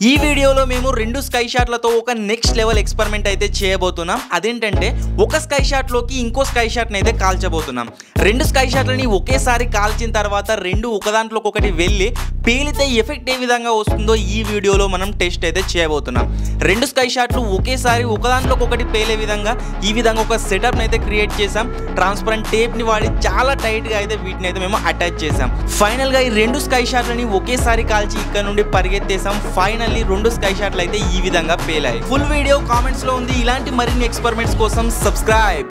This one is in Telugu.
ఈ వీడియోలో మేము రెండు స్కై షాట్లతో ఒక నెక్స్ట్ లెవెల్ ఎక్స్పెరిమెంట్ అయితే చేయబోతున్నాం అదేంటంటే ఒక స్కై షాట్లోకి ఇంకో స్కై షాట్ని అయితే కాల్చబోతున్నాం రెండు స్కై షాట్లని ఒకేసారి కాల్చిన తర్వాత రెండు ఒక దాంట్లోకి ఒకటి వెళ్ళి పేలితే ఎఫెక్ట్ ఏ విధంగా వస్తుందో ఈ వీడియోలో మనం టెస్ట్ అయితే చేయబోతున్నాం రెండు స్కై షాట్లు ఒకేసారి ఒక దాంట్లోకి ఒకటి పేలే విధంగా ఈ విధంగా ఒక సెటప్ అయితే క్రియేట్ చేసాం ట్రాన్స్పరెంట్ టేప్ ని వాడి చాలా టైట్ గా అయితే వీటిని అయితే మేము అటాచ్ చేసాం ఫైనల్ గా ఈ రెండు స్కై షాట్లని ఒకేసారి కాల్చి ఇక్కడ నుండి పరిగెత్తేసాం ఫైనల్లీ రెండు స్కై షాట్లు అయితే ఈ విధంగా పేలాయి ఫుల్ వీడియో కామెంట్స్ లో ఉంది ఇలాంటి మరిన్ని ఎక్స్పెరిమెంట్స్ కోసం సబ్స్క్రైబ్